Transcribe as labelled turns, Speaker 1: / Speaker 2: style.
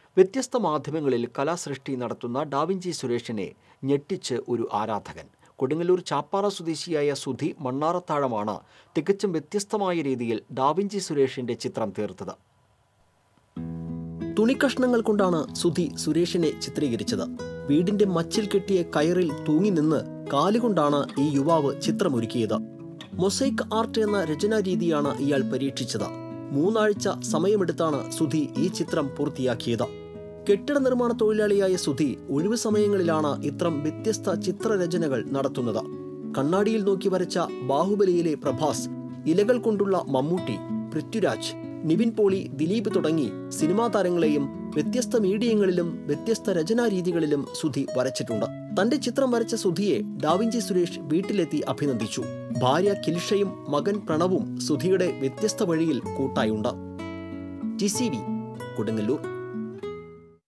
Speaker 1: വ്യത്യസ്ത മാധ്യമങ്ങളിൽ കലാസൃഷ്ടി നടത്തുന്ന ഡാവിഞ്ചി സുരേഷിനെ ഞെട്ടിച്ച് ഒരു ആരാധകൻ കൊടുങ്ങല്ലൂർ ചാപ്പാറ സ്വദേശിയായ സുധി മണ്ണാറത്താഴമാണ് തികച്ചും വ്യത്യസ്തമായ രീതിയിൽ ഡാവിഞ്ചി സുരേഷിന്റെ ചിത്രം തീർത്തത് തുണിക്കഷ്ണങ്ങൾ കൊണ്ടാണ് സുധി സുരേഷിനെ ചിത്രീകരിച്ചത് വീടിന്റെ മച്ചിൽ കെട്ടിയ കയറിൽ തൂങ്ങി നിന്ന് കാലുകൊണ്ടാണ് ഈ യുവാവ് ചിത്രമൊരുക്കിയത് മൊസൈക്ക് ആർട്ട് എന്ന രചനാ രീതിയാണ് ഇയാൾ പരീക്ഷിച്ചത് മൂന്നാഴ്ച സമയമെടുത്താണ് സുധി ഈ ചിത്രം പൂർത്തിയാക്കിയത് കെട്ടിട നിർമ്മാണ തൊഴിലാളിയായ സുധി ഒഴിവു സമയങ്ങളിലാണ് ഇത്തരം വ്യത്യസ്ത ചിത്രരചനകൾ നടത്തുന്നത് കണ്ണാടിയിൽ നോക്കി വരച്ച ബാഹുബലിയിലെ പ്രഭാസ് ഇലകൾ കൊണ്ടുള്ള മമ്മൂട്ടി പൃഥ്വിരാജ് നിവിൻ പോളി ദിലീപ് തുടങ്ങി സിനിമാ താരങ്ങളെയും വ്യത്യസ്ത മീഡിയങ്ങളിലും വ്യത്യസ്ത രചനാ രീതികളിലും സുധി വരച്ചിട്ടുണ്ട് തന്റെ ചിത്രം വരച്ച സുധിയെ ഡാവിഞ്ചി സുരേഷ് വീട്ടിലെത്തി അഭിനന്ദിച്ചു ഭാര്യ കിൽഷയും മകൻ പ്രണവും സുധിയുടെ വ്യത്യസ്ത വഴിയിൽ കൂട്ടായുണ്ട് ടി സി വി കൊടുങ്ങല്ലൂർ